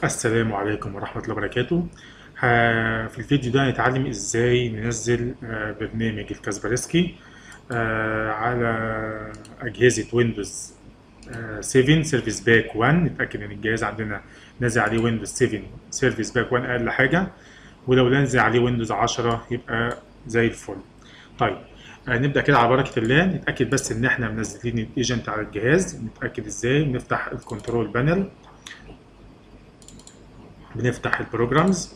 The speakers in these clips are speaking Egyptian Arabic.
السلام عليكم ورحمة الله وبركاته ه- في الفيديو ده هنتعلم ازاي ننزل آه، برنامج الكاسبرسكي آه، على أجهزة ويندوز آه، 7 سيرفيس باك 1 نتأكد إن الجهاز عندنا نازل عليه ويندوز 7 سيرفيس باك 1 أقل حاجة ولو نازل عليه ويندوز 10 يبقى زي الفل طيب آه، نبدأ كده على بركة الله نتأكد بس إن إحنا منزلين الإيجنت على الجهاز نتأكد إزاي نفتح الكنترول بانل بنفتح البروجرامز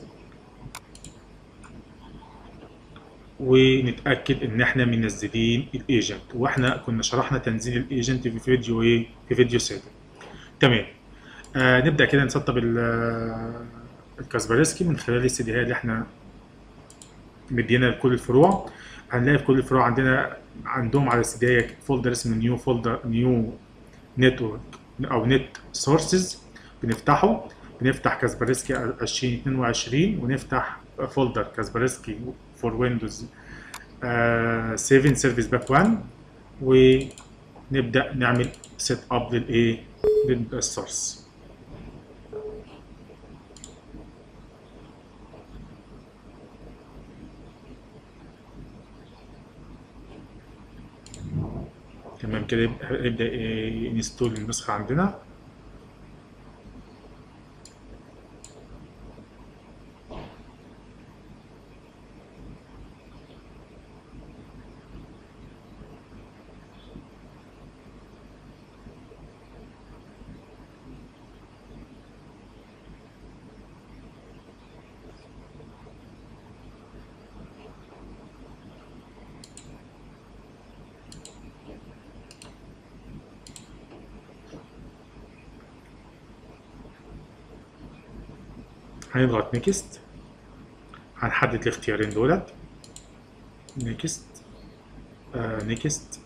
ونتاكد ان احنا منزلين الايجنت واحنا كنا شرحنا تنزيل الايجنت في فيديو ايه في فيديو سابق تمام آه نبدا كده نسطب ال- آه، الكاسبرسكي من خلال السي دي اللي احنا مدينا لكل الفروع هنلاقي في كل الفروع عندنا عندهم على السي دي فولدر اسمه نيو فولدر نيو نتورك او نت سورسز بنفتحه بنفتح كاسبرسكي 2022 ونفتح فولدر كاسبرسكي فور ويندوز 7 سيرفيس باك 1 ونبدا نعمل سيت اب للايه للسورس تمام كده يبقى- يبدا انستول النسخه عندنا هنضغط نيكست هنحدد الاختيارين دولت نيكست آه نيكست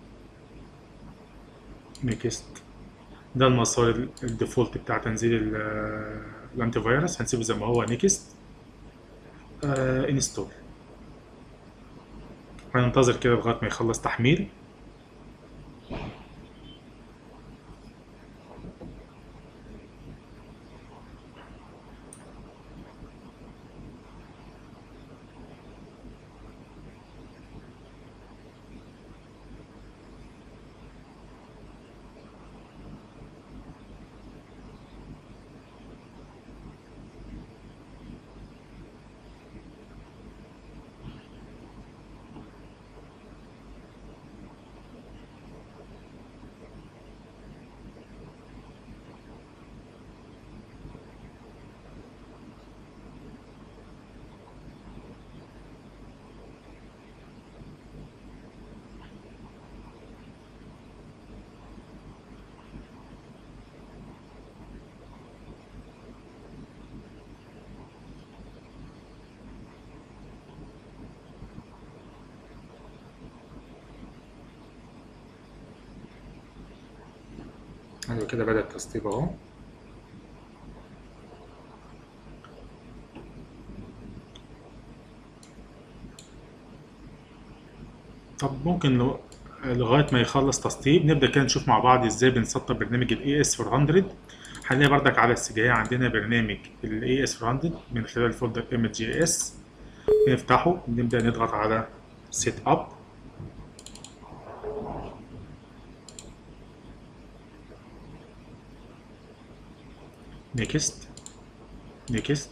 نيكست ده المسار ال- الديفولت بتاع تنزيل ال- آه، الانتي فيروس هنسيبه زي ما هو نيكست آه انستول هننتظر كده لغايه ما يخلص تحميل ايوه كده بدأ التسطيب اهو طب ممكن لو لغايه ما يخلص تسطيب نبدا كده نشوف مع بعض ازاي بنسطب برنامج الاي اس 400 هنلاقي بردك على السجاية عندنا برنامج الاي اس 400 من خلال فولدر ام جي اس نفتحه نبدا نضغط على سيت اب نيكست نيكست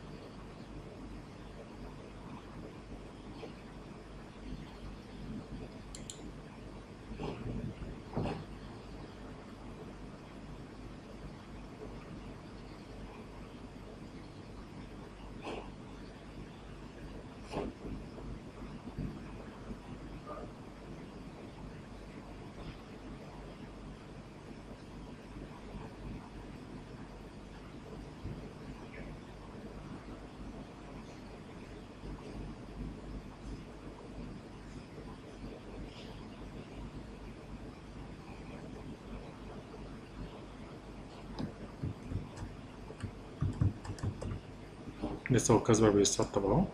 لسه هو الكاسبر بيتسطب اهو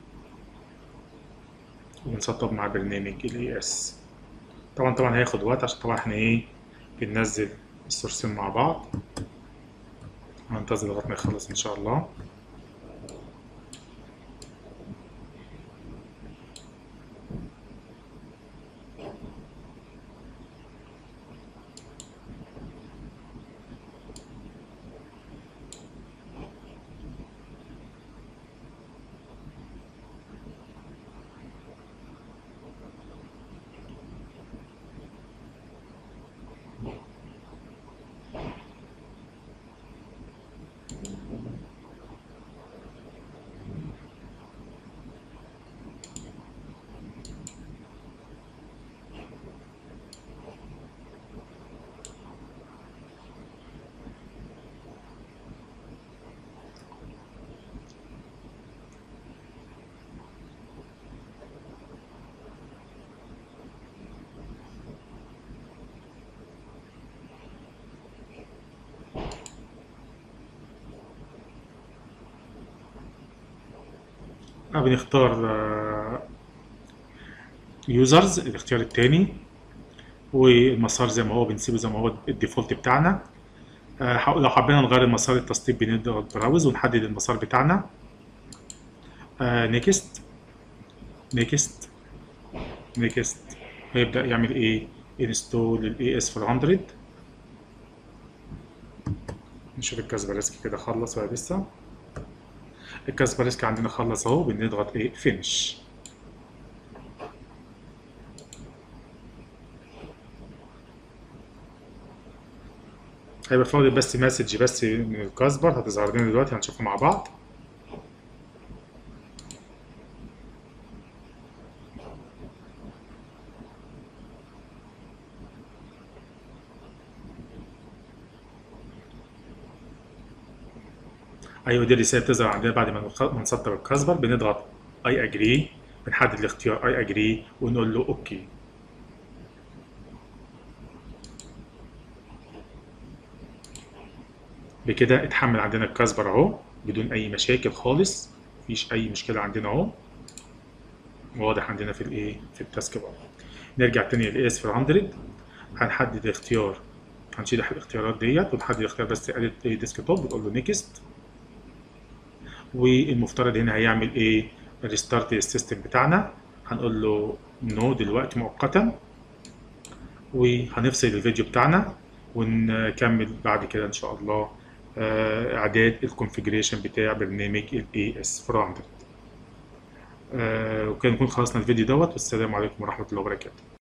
ونسطب مع برنامج الاي اس طبعا طبعا هياخد وقت عشان طبعا احنا ايه بننزل السورسين مع بعض هننتظر لغايه ما يخلص ان شاء الله آه، بنختار يوزرز الاختيار التاني والمسار زي ما هو بنسيبه زي ما هو الديفولت بتاعنا آه، ح- لو حبينا نغير مسار التسطيب بنضغط براوز ونحدد المسار بتاعنا نيكست نيكست نيكست هيبدأ يعمل ايه انستول الاي اس 400 نشوف الكاسبرسكي كده خلص ولا لسه الكاسبرسكي عندنا خلص اهو بنضغط ايه فينش هيبقى فاضل بس مسج بس من الكاسبر هتظهر لنا دلوقتي هنشوفها مع بعض ايوه دي الرساله بتظهر عندنا بعد ما نخ- ما نسطب الكاسبر بنضغط اي اجري بنحدد الاختيار اي اجري ونقول له اوكي بكده اتحمل عندنا الكاسبر اهو بدون اي مشاكل خالص مفيش اي مشكله عندنا اهو واضح عندنا في الايه في التاسك بار نرجع تاني للاس 400 هنحدد اختيار هنشيل الاختيارات ديت ونحدد اختيار بس اديت ديسك توب بنقول له نيكست والمفترض هنا هيعمل ايه ريستارت السيستم بتاعنا هنقول له نو دلوقتي مؤقتا وهنفصل الفيديو بتاعنا ونكمل بعد كده ان شاء الله آه، اعداد الكونفيجريشن بتاع برنامج الاي اس 400 آه، وكده نكون خلصنا الفيديو دوت والسلام عليكم ورحمه الله وبركاته